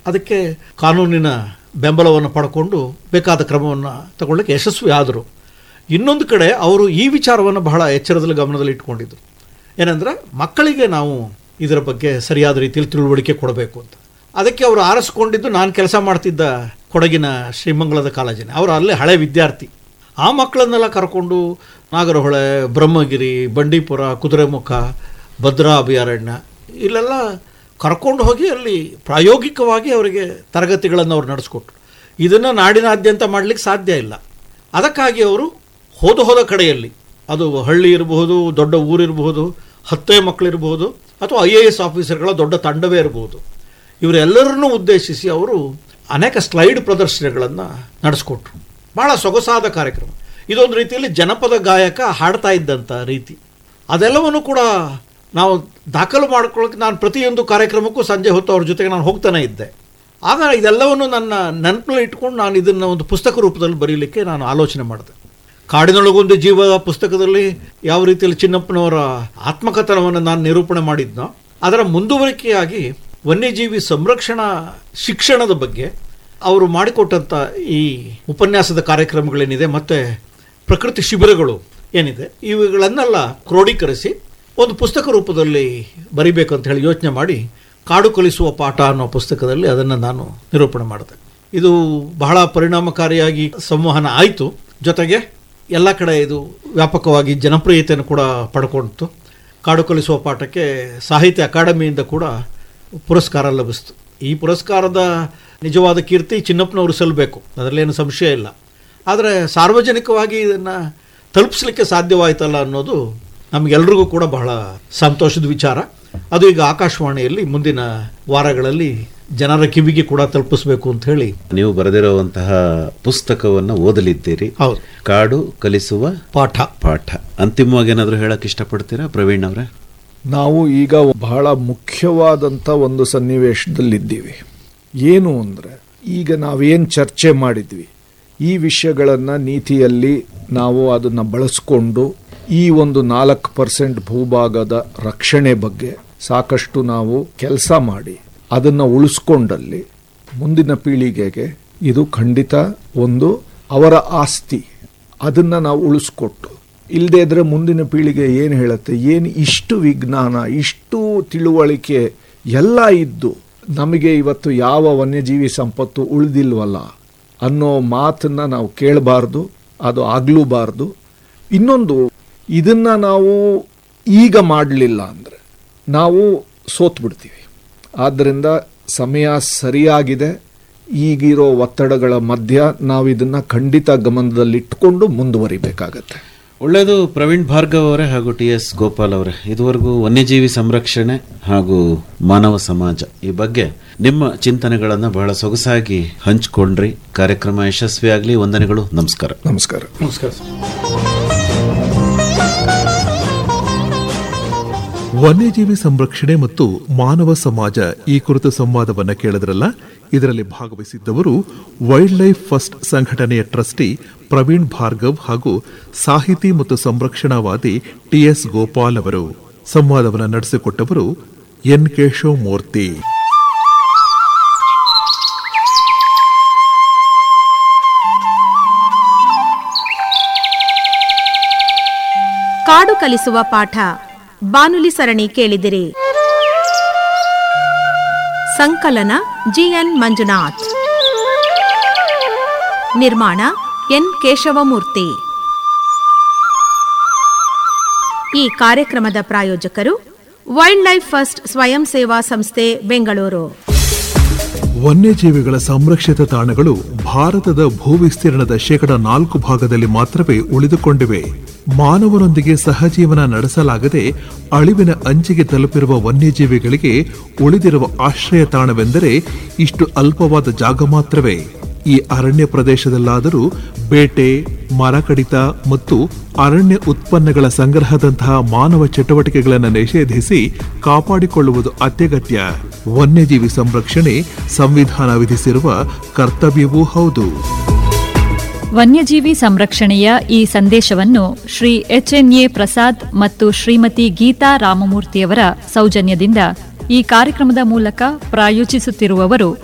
ಅದಕ್ಕೆ ಕಾನೂನಿನ ಬೆಂಬಲವನ್ನು ಪಡ್ಕೊಂಡು ಬೇಕಾದ ಕ್ರಮವನ್ನು ತಗೊಳ್ಳಕ್ಕೆ ಯಶಸ್ವಿ ಆದರು ಇನ್ನೊಂದು ಕಡೆ ಅವರು ಈ ವಿಚಾರವನ್ನು ಬಹಳ ಎಚ್ಚರದಲ್ಲಿ ಗಮನದಲ್ಲಿ ಇಟ್ಕೊಂಡಿದ್ರು ಏನಂದರೆ ಮಕ್ಕಳಿಗೆ ನಾವು ಇದರ ಬಗ್ಗೆ ಸರಿಯಾದ ರೀತಿಯಲ್ಲಿ ತಿಳುವಳಿಕೆ ಕೊಡಬೇಕು ಅಂತ ಅದಕ್ಕೆ ಅವರು ಆರಿಸ್ಕೊಂಡಿದ್ದು ನಾನು ಕೆಲಸ ಮಾಡ್ತಿದ್ದ ಕೊಡಗಿನ ಶ್ರೀಮಂಗಲದ ಕಾಲೇಜಿನ ಅವರು ಅಲ್ಲೇ ಹಳೆ ವಿದ್ಯಾರ್ಥಿ ಆ ಮಕ್ಕಳನ್ನೆಲ್ಲ ಕರ್ಕೊಂಡು ನಾಗರಹೊಳೆ ಬ್ರಹ್ಮಗಿರಿ ಬಂಡೀಪುರ ಕುದುರೆಮುಖ ಭದ್ರಾ ಅಭಯಾರಣ್ಯ ಇಲ್ಲೆಲ್ಲ ಕರ್ಕೊಂಡು ಹೋಗಿ ಅಲ್ಲಿ ಪ್ರಾಯೋಗಿಕವಾಗಿ ಅವರಿಗೆ ತರಗತಿಗಳನ್ನು ಅವ್ರು ನಡೆಸ್ಕೊಟ್ರು ಇದನ್ನು ನಾಡಿನಾದ್ಯಂತ ಮಾಡಲಿಕ್ಕೆ ಸಾಧ್ಯ ಇಲ್ಲ ಅದಕ್ಕಾಗಿ ಅವರು ಹೋದ ಹೋದ ಕಡೆಯಲ್ಲಿ ಅದು ಹಳ್ಳಿ ಇರಬಹುದು ದೊಡ್ಡ ಊರಿರಬಹುದು ಹತ್ತೇ ಮಕ್ಕಳಿರಬಹುದು ಅಥವಾ ಐ ಎ ಎಸ್ ಆಫೀಸರ್ಗಳ ದೊಡ್ಡ ತಂಡವೇ ಇರಬಹುದು ಇವರೆಲ್ಲರನ್ನೂ ಉದ್ದೇಶಿಸಿ ಅವರು ಅನೇಕ ಸ್ಲೈಡ್ ಪ್ರದರ್ಶನಗಳನ್ನು ನಡೆಸ್ಕೊಟ್ರು ಭಾಳ ಸೊಗಸಾದ ಕಾರ್ಯಕ್ರಮ ಇದೊಂದು ರೀತಿಯಲ್ಲಿ ಜನಪದ ಗಾಯಕ ಹಾಡ್ತಾ ಇದ್ದಂಥ ರೀತಿ ಅದೆಲ್ಲವನ್ನು ಕೂಡ ನಾವು ದಾಖಲು ಮಾಡ್ಕೊಳ್ಳೋಕೆ ನಾನು ಪ್ರತಿಯೊಂದು ಕಾರ್ಯಕ್ರಮಕ್ಕೂ ಸಂಜೆ ಹೊತ್ತು ಅವ್ರ ಜೊತೆಗೆ ನಾನು ಹೋಗ್ತಾನೆ ಇದ್ದೆ ಆಗ ಇದೆಲ್ಲವನ್ನು ನನ್ನ ನೆನಪಿನಲ್ಲಿ ಇಟ್ಕೊಂಡು ನಾನು ಇದನ್ನು ಒಂದು ಪುಸ್ತಕ ರೂಪದಲ್ಲಿ ಬರೀಲಿಕ್ಕೆ ನಾನು ಆಲೋಚನೆ ಮಾಡಿದೆ ಕಾಡಿನೊಳಗೊಂದು ಜೀವ ಪುಸ್ತಕದಲ್ಲಿ ಯಾವ ರೀತಿಯಲ್ಲಿ ಚಿನ್ನಪ್ಪನವರ ಆತ್ಮಕಥನವನ್ನು ನಾನು ನಿರೂಪಣೆ ಮಾಡಿದ್ನೋ ಅದರ ಮುಂದುವರಿಕೆಯಾಗಿ ವನ್ಯಜೀವಿ ಸಂರಕ್ಷಣಾ ಶಿಕ್ಷಣದ ಬಗ್ಗೆ ಅವರು ಮಾಡಿಕೊಟ್ಟಂಥ ಈ ಉಪನ್ಯಾಸದ ಕಾರ್ಯಕ್ರಮಗಳೇನಿದೆ ಮತ್ತು ಪ್ರಕೃತಿ ಶಿಬಿರಗಳು ಏನಿದೆ ಇವುಗಳನ್ನೆಲ್ಲ ಕ್ರೋಢೀಕರಿಸಿ ಒಂದು ಪುಸ್ತಕ ರೂಪದಲ್ಲಿ ಬರಿಬೇಕು ಅಂತ ಹೇಳಿ ಯೋಚನೆ ಮಾಡಿ ಕಾಡು ಕಲಿಸುವ ಪಾಠ ಅನ್ನೋ ಪುಸ್ತಕದಲ್ಲಿ ಅದನ್ನು ನಾನು ನಿರೂಪಣೆ ಮಾಡಿದೆ ಇದು ಬಹಳ ಪರಿಣಾಮಕಾರಿಯಾಗಿ ಸಂವಹನ ಆಯಿತು ಜೊತೆಗೆ ಎಲ್ಲ ಕಡೆ ಇದು ವ್ಯಾಪಕವಾಗಿ ಜನಪ್ರಿಯತೆಯನ್ನು ಕೂಡ ಪಡ್ಕೊಂಡಿತು ಕಾಡು ಕಲಿಸುವ ಪಾಠಕ್ಕೆ ಸಾಹಿತ್ಯ ಅಕಾಡೆಮಿಯಿಂದ ಕೂಡ ಪುರಸ್ಕಾರ ಲಭಿಸ್ತು ಈ ಪುರಸ್ಕಾರದ ನಿಜವಾದ ಕೀರ್ತಿ ಚಿನ್ನಪ್ಪನವರು ಸಲ್ಲಬೇಕು ಅದರಲ್ಲೇನು ಸಂಶಯ ಇಲ್ಲ ಆದರೆ ಸಾರ್ವಜನಿಕವಾಗಿ ಇದನ್ನು ತಲುಪಿಸ್ಲಿಕ್ಕೆ ಸಾಧ್ಯವಾಯ್ತಲ್ಲ ಅನ್ನೋದು ನಮಗೆಲ್ರಿಗೂ ಕೂಡ ಬಹಳ ಸಂತೋಷದ ವಿಚಾರ ಅದು ಈಗ ಆಕಾಶವಾಣಿಯಲ್ಲಿ ಮುಂದಿನ ವಾರಗಳಲ್ಲಿ ಜನರ ಕಿವಿಗೆ ಕೂಡ ತಲುಪಿಸ್ಬೇಕು ಅಂತ ಹೇಳಿ ನೀವು ಬರೆದಿರುವಂತಹ ಪುಸ್ತಕವನ್ನು ಓದಲಿದ್ದೀರಿ ಹೌದು ಕಾಡು ಕಲಿಸುವ ಪಾಠ ಪಾಠ ಅಂತಿಮವಾಗಿ ಏನಾದರೂ ಹೇಳಕ್ ಇಷ್ಟಪಡ್ತೀರಾ ಪ್ರವೀಣ್ ಅವರೇ ನಾವು ಈಗ ಬಹಳ ಮುಖ್ಯವಾದಂಥ ಒಂದು ಸನ್ನಿವೇಶದಲ್ಲಿದ್ದೀವಿ ಏನು ಅಂದರೆ ಈಗ ನಾವೇನು ಚರ್ಚೆ ಮಾಡಿದ್ವಿ ಈ ವಿಷಯಗಳನ್ನು ನೀತಿಯಲ್ಲಿ ನಾವು ಅದನ್ನು ಬಳಸ್ಕೊಂಡು ಈ ಒಂದು ನಾಲ್ಕು ಪರ್ಸೆಂಟ್ ಭೂಭಾಗದ ರಕ್ಷಣೆ ಬಗ್ಗೆ ಸಾಕಷ್ಟು ನಾವು ಕೆಲಸ ಮಾಡಿ ಅದನ್ನು ಉಳಿಸ್ಕೊಂಡಲ್ಲಿ ಮುಂದಿನ ಪೀಳಿಗೆಗೆ ಇದು ಖಂಡಿತ ಒಂದು ಅವರ ಆಸ್ತಿ ಅದನ್ನು ನಾವು ಉಳಿಸ್ಕೊಟ್ಟು ಇಲ್ಲದೇ ಇದ್ರೆ ಮುಂದಿನ ಪೀಳಿಗೆ ಏನು ಹೇಳುತ್ತೆ ಏನು ಇಷ್ಟು ವಿಜ್ಞಾನ ಇಷ್ಟು ತಿಳುವಳಿಕೆ ಎಲ್ಲ ಇದ್ದು ನಮಗೆ ಇವತ್ತು ಯಾವ ವನ್ಯಜೀವಿ ಸಂಪತ್ತು ಉಳಿದಿಲ್ವಲ್ಲ ಅನ್ನೋ ಮಾತನ್ನ ನಾವು ಕೇಳಬಾರ್ದು ಅದು ಆಗ್ಲೂಬಾರ್ದು ಇನ್ನೊಂದು ಇದನ್ನ ನಾವು ಈಗ ಮಾಡಲಿಲ್ಲ ಅಂದರೆ ನಾವು ಸೋತ್ ಬಿಡ್ತೀವಿ ಆದ್ದರಿಂದ ಸಮಯ ಸರಿಯಾಗಿದೆ ಈಗಿರೋ ಒತ್ತಡಗಳ ಮಧ್ಯ ನಾವು ಇದನ್ನ ಖಂಡಿತ ಗಮನದಲ್ಲಿಟ್ಕೊಂಡು ಮುಂದುವರಿಬೇಕಾಗತ್ತೆ ಒಳ್ಳೆಯದು ಪ್ರವೀಣ್ ಭಾರ್ಗವ್ ಅವರೇ ಹಾಗೂ ಟಿ ಎಸ್ ಗೋಪಾಲ್ ಅವರೇ ಇದುವರೆಗೂ ವನ್ಯಜೀವಿ ಸಂರಕ್ಷಣೆ ಹಾಗೂ ಮಾನವ ಸಮಾಜ ಈ ಬಗ್ಗೆ ನಿಮ್ಮ ಚಿಂತನೆಗಳನ್ನು ಬಹಳ ಸೊಗಸಾಗಿ ಹಂಚಿಕೊಂಡ್ರಿ ಕಾರ್ಯಕ್ರಮ ಯಶಸ್ವಿಯಾಗಲಿ ವಂದನೆಗಳು ನಮಸ್ಕಾರ ನಮಸ್ಕಾರ ನಮಸ್ಕಾರ ಸರ್ ವನ್ಯಜೀವಿ ಸಂರಕ್ಷಣೆ ಮತ್ತು ಮಾನವ ಸಮಾಜ ಈ ಕುರಿತ ಸಂವಾದವನ್ನ ಕೇಳಿದ್ರಲ್ಲ ಇದರಲ್ಲಿ ಭಾಗವಹಿಸಿದ್ದವರು ವೈಲ್ಡ್ ಲೈಫ್ ಫಸ್ಟ್ ಸಂಘಟನೆಯ ಟ್ರಸ್ಟಿ ಪ್ರವೀಣ್ ಭಾರ್ಗವ್ ಹಾಗೂ ಸಾಹಿತಿ ಮತ್ತು ಸಂರಕ್ಷಣಾವಾದಿ ಟಿಎಸ್ ಗೋಪಾಲ್ ಅವರು ಸಂವಾದವನ್ನು ನಡೆಸಿಕೊಟ್ಟವರು ಎನ್ ಕೇಶವ್ ಮೂರ್ತಿ ಕಾಡು ಕಲಿಸುವ ಪಾಠ ಬಾನುಲಿ ಸರಣಿ ಕೇಳಿದಿರಿ ಸಂಕಲನ ಜಿಎನ್ ಮಂಜುನಾಥ್ ನಿರ್ಮಾಣ ಎನ್ ಕೇಶವಮೂರ್ತಿ ಈ ಕಾರ್ಯಕ್ರಮದ ಪ್ರಾಯೋಜಕರು ವೈಲ್ಡ್ ಲೈಫ್ ಫಸ್ಟ್ ಸ್ವಯಂ ಸೇವಾ ಸಂಸ್ಥೆ ಬೆಂಗಳೂರು ವನ್ಯಜೀವಿಗಳ ಸಂರಕ್ಷಿತ ತಾಣಗಳು ಭಾರತದ ಭೂವಿಸ್ತೀರ್ಣದ ಶೇಕಡ ನಾಲ್ಕು ಭಾಗದಲ್ಲಿ ಮಾತ್ರವೇ ಉಳಿದುಕೊಂಡಿವೆ ಮಾನವನೊಂದಿಗೆ ಸಹಜೀವನ ನಡೆಸಲಾಗದೆ ಅಳಿವಿನ ಅಂಚಿಗೆ ತಲುಪಿರುವ ವನ್ಯಜೀವಿಗಳಿಗೆ ಉಳಿದಿರುವ ಆಶ್ರಯ ತಾಣವೆಂದರೆ ಇಷ್ಟು ಅಲ್ಪವಾದ ಜಾಗ ಮಾತ್ರವೇ ಈ ಅರಣ್ಯ ಪ್ರದೇಶದಲ್ಲಾದರೂ ಬೇಟೆ ಮರ ಕಡಿತ ಮತ್ತು ಅರಣ್ಯ ಉತ್ಪನ್ನಗಳ ಸಂಗ್ರಹದಂತಹ ಮಾನವ ಚಟುವಟಿಕೆಗಳನ್ನು ನಿಷೇಧಿಸಿ ಕಾಪಾಡಿಕೊಳ್ಳುವುದು ಅತ್ಯಗತ್ಯ ವನ್ಯಜೀವಿ ಸಂರಕ್ಷಣೆ ಸಂವಿಧಾನ ವಿಧಿಸಿರುವ ಕರ್ತವ್ಯವೂ ಹೌದು ವನ್ಯಜೀವಿ ಸಂರಕ್ಷಣೆಯ ಈ ಸಂದೇಶವನ್ನು ಶ್ರೀ ಎಚ್ಎನ್ಎ ಪ್ರಸಾದ್ ಮತ್ತು ಶ್ರೀಮತಿ ಗೀತಾ ರಾಮಮೂರ್ತಿಯವರ ಸೌಜನ್ಯದಿಂದ ಈ ಕಾರ್ಯಕ್ರಮದ ಮೂಲಕ ಪ್ರಾಯೋಜಿಸುತ್ತಿರುವವರು